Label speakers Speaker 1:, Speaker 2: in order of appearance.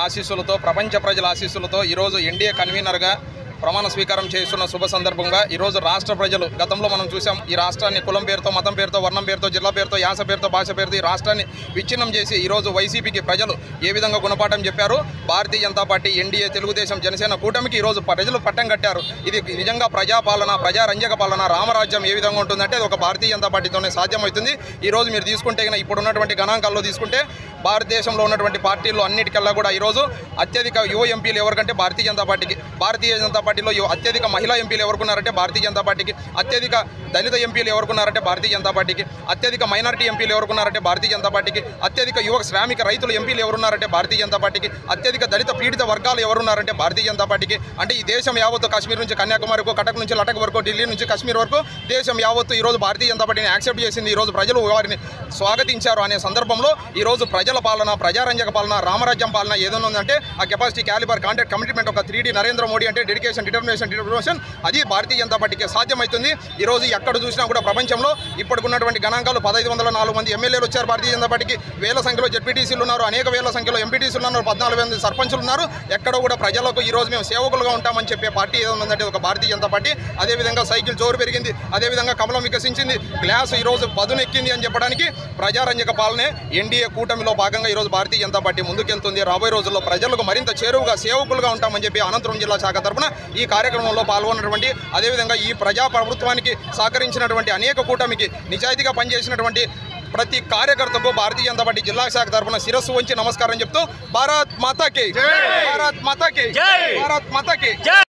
Speaker 1: ఆశీస్సులతో ప్రపంచ ప్రజల ఆశీస్సులతో ఈరోజు ఎన్డీఏ కన్వీనర్గా ప్రమాణ స్వీకారం చేస్తున్న శుభ సందర్భంగా ఈరోజు రాష్ట్ర ప్రజలు గతంలో మనం చూసాం ఈ రాష్ట్రాన్ని కులం పేరుతో మతం పేరుతో వర్ణం పేరుతో జిల్లా పేరుతో యాస పేరుతో భాష పేరుతో ఈ రాష్ట్రాన్ని విచ్ఛిన్నం చేసి ఈరోజు వైసీపీకి ప్రజలు ఏ విధంగా గుణపాఠం చెప్పారు భారతీయ జనతా పార్టీ ఎన్డీఏ తెలుగుదేశం జనసేన కూటమికి ఈరోజు ప్రజలు పట్టం కట్టారు ఇది నిజంగా ప్రజాపాలన ప్రజారంజక పాలన రామరాజ్యం ఏ విధంగా ఉంటుందంటే అది ఒక భారతీయ జనతా పార్టీతోనే సాధ్యమవుతుంది ఈ రోజు మీరు తీసుకుంటే కనుక ఇప్పుడు ఉన్నటువంటి గణాంకాల్లో తీసుకుంటే భారతదేశంలో ఉన్నటువంటి పార్టీల్లో అన్నిటికల్లా కూడా ఈరోజు అత్యధిక యువ ఎంపీలు ఎవరికంటే భారతీయ జనతా పార్టీకి భారతీయ జనతా పార్టీలో యువ- అత్యధిక మహిళా ఎంపీలు ఎవరుకున్నారంటే భారతీయ జనతా పార్టీకి అత్యధిక దళిత ఎంపీలు ఎవరుకున్నారంటే భారతీయ జనతా పార్టీకి అత్యధిక మైనారిటీ ఎంపీలు ఎవరుకున్నారంటే భారతీయ జనతా పార్టీకి అత్యధిక యువ శ్రామిక రైతుల ఎంపీలు ఎవరున్నారంటే భారతీయ జనతా పార్టీకి అత్యధిక దళిత పీడిత వర్గాలు ఎవరున్నారంటే భారతీయ జనతా పార్టీకి అంటే ఈ దేశం యావత్తు కాశ్మీర్ నుంచి కన్యాకుమారి వరకు కటక్ నుంచి లటక్ వరకు ఢిల్లీ నుంచి కాశ్మీర్ వరకు దేశం యావత్తు ఈ రోజు భారతీయ జనతా పార్టీని యాక్సెప్ట్ చేసింది ఈ రోజు ప్రజలు వారిని స్వాగతించారు అనే సందర్భంలో ఈ రోజు ప్రజల పాలన ప్రజారంజక పాలన రామరాజ్యం పాలన ఏదైనా ఉందంటే ఆ కెపాసిటీ క్యాలిబర్ కాంటాక్ట్ కమిట్మెంట్ ఒక త్రీ నరేంద్ర మోడీ అంటే డెడికేషన్ డిటర్మినేషన్ డిటర్మినేషన్ అది భారతీయ జనతా పార్టీకి సాధ్యమవుతుంది ఈ రోజు ఎక్కడ చూసినా కూడా ప్రపంచంలో ఇప్పటికున్నటువంటి గణాంకాలు పదహైదు వందల నాలుగు మంది ఎమ్మెల్యేలు వచ్చారు భారతీయ జనతా పార్టీకి వేల సంఖ్యలో జెడ్పీటీసీలు ఉన్నారు అనేక వేల సంఖ్యలో ఎంపీటీసీలు ఉన్నారు పద్నాలుగు మంది సర్పంచులు ఉన్నారు ఎక్కడో కూడా ప్రజలకు ఈ రోజు మేము సేవకులుగా ఉంటామని చెప్పే పార్టీ ఏదో ఉందంటే ఒక భారతీయ జనతా పార్టీ అదేవిధంగా సైకిల్ జోరు పెరిగింది అదేవిధంగా కమలం వికసించింది గ్లాస్ ఈ రోజు పదునెక్కింది అని చెప్పడానికి ప్రజారంజక పాలనే ఎన్డీఏ కూటమిలో భాగంగా ఈ రోజు భారతీయ జనతా పార్టీ ముందుకెళ్తుంది రాబోయే రోజుల్లో ప్రజలకు మరింత చేరువుగా సేవకులుగా ఉంటామని చెప్పి అనంతపురం జిల్లా శాఖ తరపున ఈ కార్యక్రమంలో పాల్గొన్నటువంటి అదేవిధంగా ఈ ప్రజా ప్రభుత్వానికి సహకరించినటువంటి అనేక కూటమికి నిజాయితీగా పనిచేసినటువంటి ప్రతి కార్యకర్తకు భారతీయ జనతా పార్టీ జిల్లా శాఖ తరపున శిరస్సు వంచి నమస్కారం చెప్తూ భారత్ మాతాకి భారత్ మాతాకి భారత్ మాతాకి